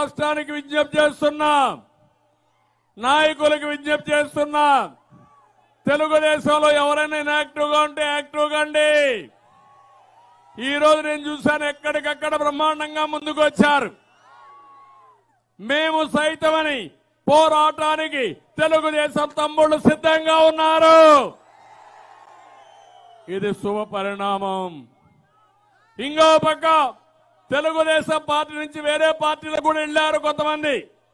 రాష్ట్రానికి విజ్ఞప్తి చేస్తున్నా నాయకులకు విజ్ఞప్తి చేస్తున్నా తెలుగుదేశంలో ఎవరైనా ఇన్యాక్టివ్ గా ఉంటే యాక్టివ్ కండి ఈ రోజు నేను చూశాను ఎక్కడికక్కడ బ్రహ్మాండంగా ముందుకు వచ్చారు మేము సైతమని పోరాటానికి తెలుగుదేశం తమ్ముళ్ళు సిద్ధంగా ఉన్నారు ఇది శుభ పరిణామం ఇంకో పక్క తెలుగుదేశం పార్టీ నుంచి వేరే పార్టీలకు కూడా వెళ్ళారు కొంతమంది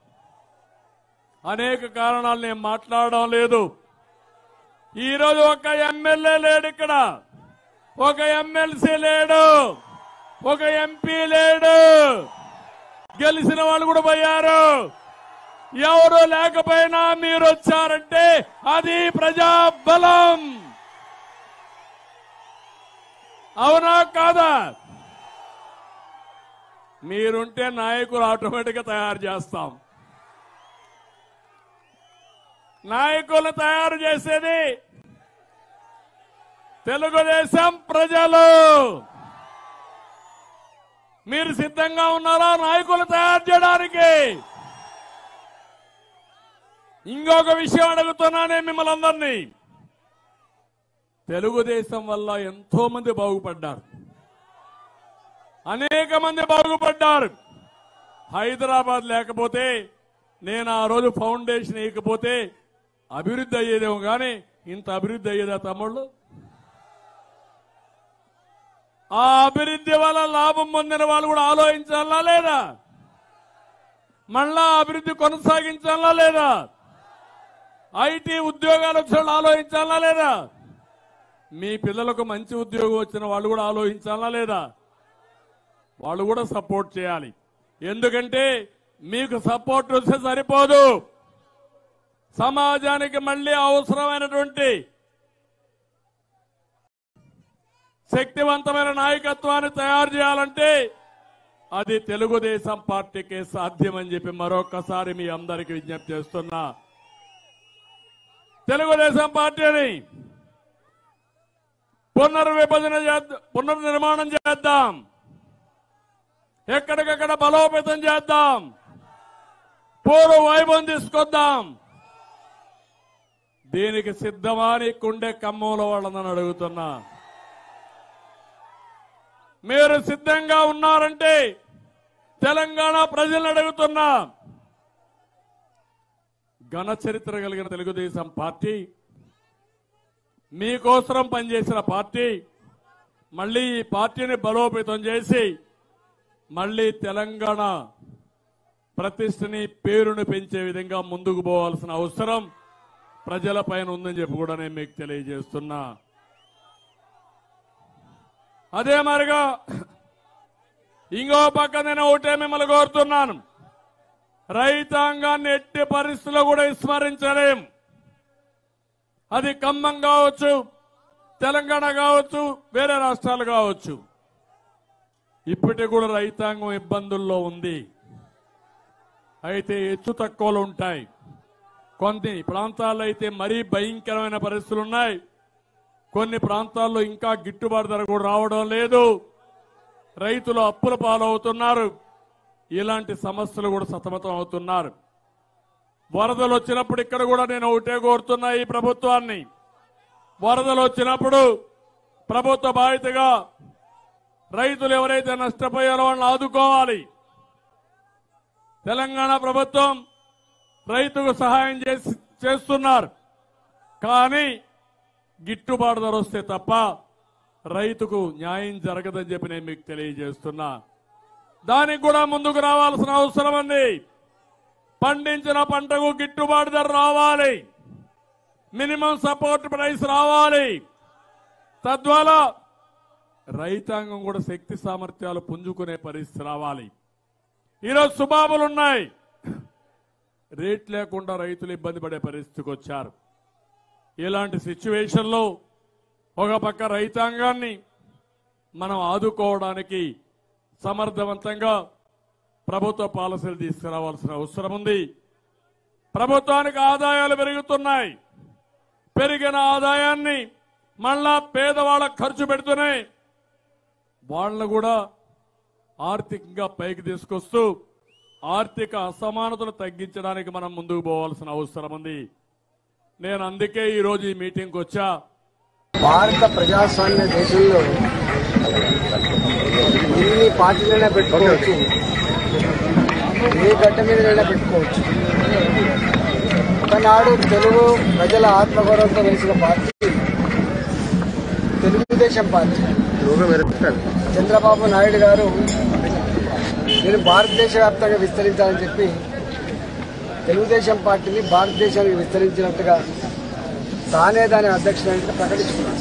అనేక కారణాలు నేను మాట్లాడడం లేదు ఈ రోజు ఒక ఎమ్మెల్యే లేడు ఇక్కడ ఒక ఎమ్మెల్సీ లేడు ఒక ఎంపీ లేడు గెలిచిన వాళ్ళు కూడా పోయారు ఎవరు లేకపోయినా మీరు వచ్చారంటే అది ప్రజాబలం అవునా కాదా మీరుంటే నాయకులు ఆటోమేటిక్ గా తయారు చేస్తాం నాయకులు తయారు చేసేది తెలుగుదేశం ప్రజలు మీరు సిద్ధంగా ఉన్నారా నాయకులు తయారు చేయడానికి ఇంకొక విషయం అడుగుతున్నానే మిమ్మల్ని అందరినీ తెలుగుదేశం వల్ల ఎంతో మంది బాగుపడ్డారు అనేక మంది బాగుపడ్డారు హైదరాబాద్ లేకపోతే నేను ఆ రోజు ఫౌండేషన్ వేయకపోతే అభివృద్ధి అయ్యేదేమో కానీ ఇంత అభివృద్ధి అయ్యేదా తమ్ముళ్ళు ఆ అభివృద్ధి వల్ల లాభం పొందిన వాళ్ళు కూడా ఆలోచించాలా లేదా మళ్ళా అభివృద్ధి కొనసాగించాలా లేదా ఐటీ ఉద్యోగాలు వచ్చిన వాళ్ళు ఆలోచించాలా లేదా మీ పిల్లలకు మంచి ఉద్యోగం వచ్చిన వాళ్ళు కూడా ఆలోచించాలా లేదా వాళ్ళు కూడా సపోర్ట్ చేయాలి ఎందుకంటే మీకు సపోర్ట్ వస్తే సరిపోదు సమాజానికి మళ్ళీ అవసరమైనటువంటి శక్తివంతమైన నాయకత్వాన్ని తయారు చేయాలంటే అది తెలుగుదేశం పార్టీకే సాధ్యమని చెప్పి మరొకసారి మీ అందరికి విజ్ఞప్తి చేస్తున్నా తెలుగుదేశం పార్టీని పునర్విభజన చేద్దాం పునర్నిర్మాణం చేద్దాం ఎక్కడికక్కడ బలోపేతం చేద్దాం పూర్వ వైభవం తీసుకొద్దాం దీనికి సిద్ధమా అని కుండే ఖమ్మంలో వాళ్ళని అడుగుతున్నా మీరు సిద్ధంగా ఉన్నారంటే తెలంగాణ ప్రజలను అడుగుతున్నా ఘన చరిత్ర కలిగిన తెలుగుదేశం పార్టీ మీకోసరం పనిచేసిన పార్టీ మళ్ళీ ఈ పార్టీని బలోపేతం చేసి మళ్ళీ తెలంగాణ ప్రతిష్టని పేరును పెంచే విధంగా ముందుకు పోవాల్సిన అవసరం ప్రజల పైన ఉందని చెప్పి కూడా నేను మీకు తెలియజేస్తున్నా అదే మరిగా ఇంకో పక్క నేను ఒకటే మిమ్మల్ని కోరుతున్నాను రైతాంగాన్ని ఎట్టి పరిస్థితుల్లో కూడా విస్మరించలేం అది ఖమ్మం కావచ్చు తెలంగాణ కావచ్చు వేరే రాష్ట్రాలు కావచ్చు ఇప్పటికి కూడా రైతాంగం ఇబ్బందుల్లో ఉంది అయితే హెచ్చు తక్కువలు ఉంటాయి కొన్ని ప్రాంతాల్లో అయితే మరీ భయంకరమైన పరిస్థితులు ఉన్నాయి కొన్ని ప్రాంతాల్లో ఇంకా గిట్టుబాటు ధర కూడా రావడం లేదు రైతులు అప్పుల పాలవుతున్నారు ఇలాంటి సమస్యలు కూడా సతమతం అవుతున్నారు వరదలు వచ్చినప్పుడు ఇక్కడ కూడా నేను ఒకటే కోరుతున్నా ఈ ప్రభుత్వాన్ని వరదలు వచ్చినప్పుడు ప్రభుత్వ బాధ్యతగా రైతులు ఎవరైతే నష్టపోయారో వాళ్ళని ఆదుకోవాలి తెలంగాణ ప్రభుత్వం రైతుకు సహాయం చేసి చేస్తున్నారు కానీ గిట్టుబాటు ధర వస్తే తప్ప రైతుకు న్యాయం జరగదని చెప్పి నేను మీకు తెలియజేస్తున్నా దానికి కూడా ముందుకు రావాల్సిన అవసరం ఉంది పండించిన పంటకు గిట్టుబాటు ధర రావాలి మినిమం సపోర్ట్ ప్రైస్ రావాలి తద్వారా రైతాంగం కూడా శక్తి సామర్థ్యాలు పుంజుకునే పరిస్థితి రావాలి ఈరోజు సుబాబులు ఉన్నాయి రేట్ లేకుండా రైతులు ఇబ్బంది పడే పరిస్థితికి వచ్చారు ఇలాంటి సిచ్యువేషన్లో ఒక పక్క రైతాంగాన్ని మనం ఆదుకోవడానికి సమర్థవంతంగా ప్రభుత్వ పాలసీలు తీసుకురావాల్సిన అవసరం ఉంది ప్రభుత్వానికి ఆదాయాలు పెరుగుతున్నాయి పెరిగిన ఆదాయాన్ని మళ్ళా పేదవాళ్ళకు ఖర్చు పెడుతున్నాయి వాళ్ళను కూడా ఆర్థికంగా పైకి తీసుకొస్తూ ఆర్థిక అసమానతలు తగ్గించడానికి మనం ముందుకు పోవాల్సిన అవసరం ఉంది నేను అందుకే ఈరోజు ఈ మీటింగ్కి వచ్చా భారత ప్రజాస్వామ్య దేశంలో ఎన్ని పార్టీలైనా పెట్టుకోవచ్చు ఏ గడ్డ మీదనైనా పెట్టుకోవచ్చు ఒకనాడు తెలుగు ప్రజల ఆత్మగౌరవంతో వెలిసిన పార్టీ తెలుగుదేశం పార్టీ చంద్రబాబు నాయుడు గారు నేను భారతదేశ వ్యాప్తంగా విస్తరించాలని చెప్పి తెలుగుదేశం పార్టీని భారతదేశానికి విస్తరించినట్టుగా తానే దాని అధ్యక్షుడిగా ప్రకటించుకున్నాడు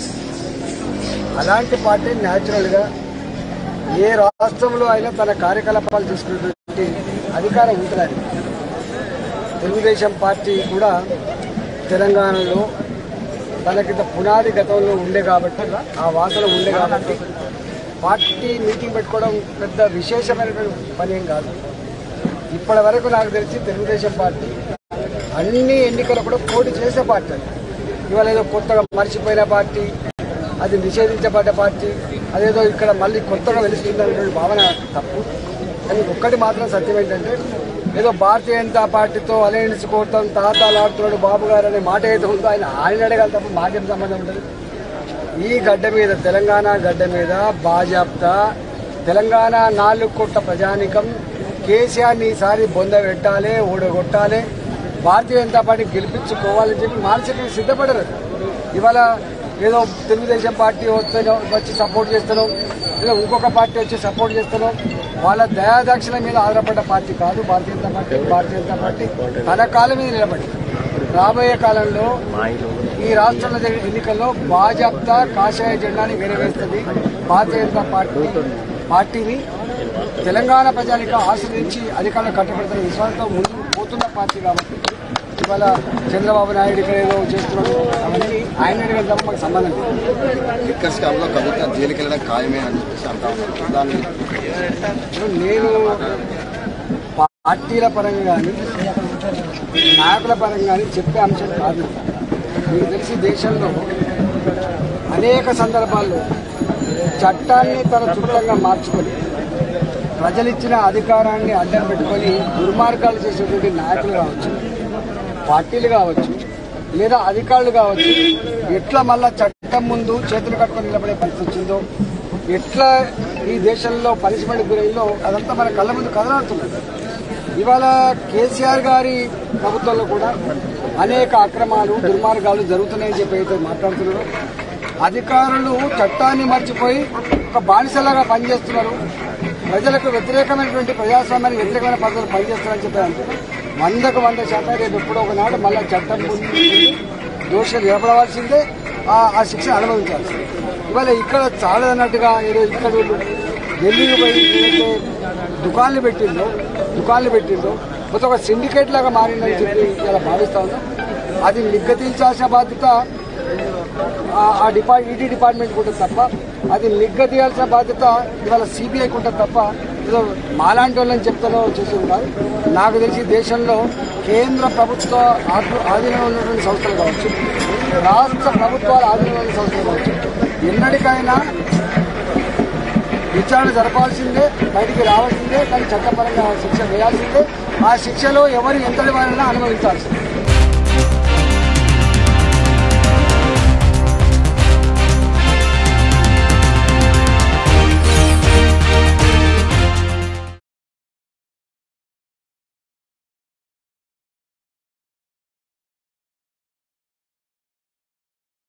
అలాంటి పార్టీ న్యాచురల్ గా ఏ రాష్ట్రంలో అయినా తన కార్యకలాపాలు చేసుకునేటువంటి అధికారం ఉంటుంది తెలుగుదేశం పార్టీ కూడా తెలంగాణలో తనకింత పునాది గతంలో ఉండే కాబట్టి ఆ వాసన ఉండే కాబట్టి పార్టీ మీటింగ్ పెట్టుకోవడం పెద్ద విశేషమైనటువంటి పని ఏం కాదు ఇప్పటి వరకు నాకు తెలిసి తెలుగుదేశం పార్టీ అన్ని ఎన్నికలు కూడా పోటీ చేసే పార్టీ అది. ఇవాళ ఏదో కొత్తగా మర్చిపోయిన పార్టీ అది నిషేధించబడ్డ పార్టీ అదేదో ఇక్కడ మళ్ళీ కొత్తగా వెలుస్తుందనేటువంటి భావన తప్పు కానీ ఒక్కటి మాత్రం సత్యం ఏంటంటే ఏదో భారతీయ జనతా పార్టీతో అలయన్స్ కోరుతాం తాతాలాడుతున్నాడు బాబు గారు అనే మాట ఏదో ఉందో ఆయన ఆయన అడగాలి తప్ప మాకేం సంబంధం ఉంటుంది ఈ గడ్డ మీద తెలంగాణ గడ్డ మీద భాజపా తెలంగాణ నాలుగు కోట్ల ప్రజానికం కేసీఆర్ని ఈసారి బొంద పెట్టాలి ఓడగొట్టాలి భారతీయ జనతా పార్టీ గెలిపించుకోవాలని చెప్పి మానసికంగా సిద్ధపడరు ఇవాళ ఏదో తెలుగుదేశం పార్టీ వస్తే వచ్చి సపోర్ట్ చేస్తున్నాం లేదా ఇంకొక పార్టీ వచ్చి సపోర్ట్ చేస్తున్నాం వాళ్ళ దయాదాక్షిణ మీద ఆధారపడ్డ పార్టీ కాదు భారతీయ జనతా పార్టీ భారతీయ జనతా పార్టీ తన కాలం మీద నిలబడి రాబోయే కాలంలో ఈ రాష్ట్రంలో జరిగిన ఎన్నికల్లో భాజపా కాషాయ జెండాని ఎగరవేస్తుంది భారతీయ జనతా పార్టీ పార్టీని తెలంగాణ ప్రజానికి ఆశ్రయించి అధికారులు కట్టబెడుతున్న విశ్వాసంతో ముందుకు పోతున్న పార్టీ కాబట్టి ఇవాళ చంద్రబాబు నాయుడు ఇక్కడ ఏదో చేస్తున్నాడు అవన్నీ ఆయన అడిగిన తప్ప మాకు సంబంధం లేదు లిక్కర్ స్కామ్ లో కవిత జైలుకి వెళ్ళడం ఖాయమే అని చెప్పేసి అంటా ఉన్నారు దాన్ని నేను పార్టీల పరంగా కానీ నాయకుల పరంగా కానీ చెప్పే అంశం కాదు మీకు తెలిసి దేశంలో అనేక సందర్భాల్లో చట్టాన్ని తన చుట్టంగా మార్చుకొని ప్రజలిచ్చిన అధికారాన్ని అడ్డం పెట్టుకొని దుర్మార్గాలు చేసేటువంటి నాయకులు కావచ్చు పార్టీలు కావచ్చు లేదా అధికారులు కావచ్చు ఎట్లా మళ్ళా చట్టం ముందు చేతులు కట్టుకొని నిలబడే పరిస్థితి వచ్చిందో ఎట్లా ఈ దేశంలో పనిష్మెంట్ గురైందో అదంతా మన కళ్ళ ముందు కదలాడుతున్నది ఇవాళ కేసీఆర్ గారి ప్రభుత్వంలో కూడా అనేక అక్రమాలు దుర్మార్గాలు జరుగుతున్నాయని చెప్పి అయితే మాట్లాడుతున్నారు అధికారులు చట్టాన్ని మర్చిపోయి ఒక బానిసలాగా పనిచేస్తున్నారు ప్రజలకు వ్యతిరేకమైనటువంటి ప్రజాస్వామ్యానికి వ్యతిరేకమైన పద్ధతులు పనిచేస్తున్నారని చెప్పి అంటున్నారు వందకు వంద శాతం రేపు ఎప్పుడో ఒకనాడు మళ్ళీ చట్టం ముందు దోషులు నిలబడవలసిందే ఆ ఆ శిక్ష అనుభవించాల్సిందే ఇవాళ ఇక్కడ చాలదన్నట్టుగా ఏదో ఇక్కడ వీళ్ళు ఢిల్లీకి పోయి ఏదైతే దుకాన్లు పెట్టిందో దుకాన్లు పెట్టిందో మొత్తం ఒక సిండికేట్ లాగా మారిందని చెప్పి ఇలా భావిస్తా ఉన్నాం అది నిగ్గతీల్చాల్సిన బాధ్యత ఆ- ఆ డిపా ఈడీ డిపార్ట్మెంట్ ఉంటుంది తప్ప అది నిగ్గదీయాల్సిన బాధ్యత ఇవాళ సిబిఐకి ఉంటుంది తప్ప ఏదో మాలాంటి వాళ్ళని చెప్తానో చేసేది కాదు నాకు తెలిసి దేశంలో కేంద్ర ప్రభుత్వ ఆధీ- ఆధీనంలో ఉన్నటువంటి సంస్థలు కావచ్చు రాష్ట్ర ప్రభుత్వాల ఆధీనంలో ఉన్న సంస్థలు కావచ్చు ఎన్నటికైనా విచారణ జరపాల్సిందే బయటికి రావాల్సిందే కానీ చట్టపరంగా శిక్ష వేయాల్సిందే ఆ శిక్షలో ఎవరు ఎంతటి వారైనా అనుభవించాల్సిందే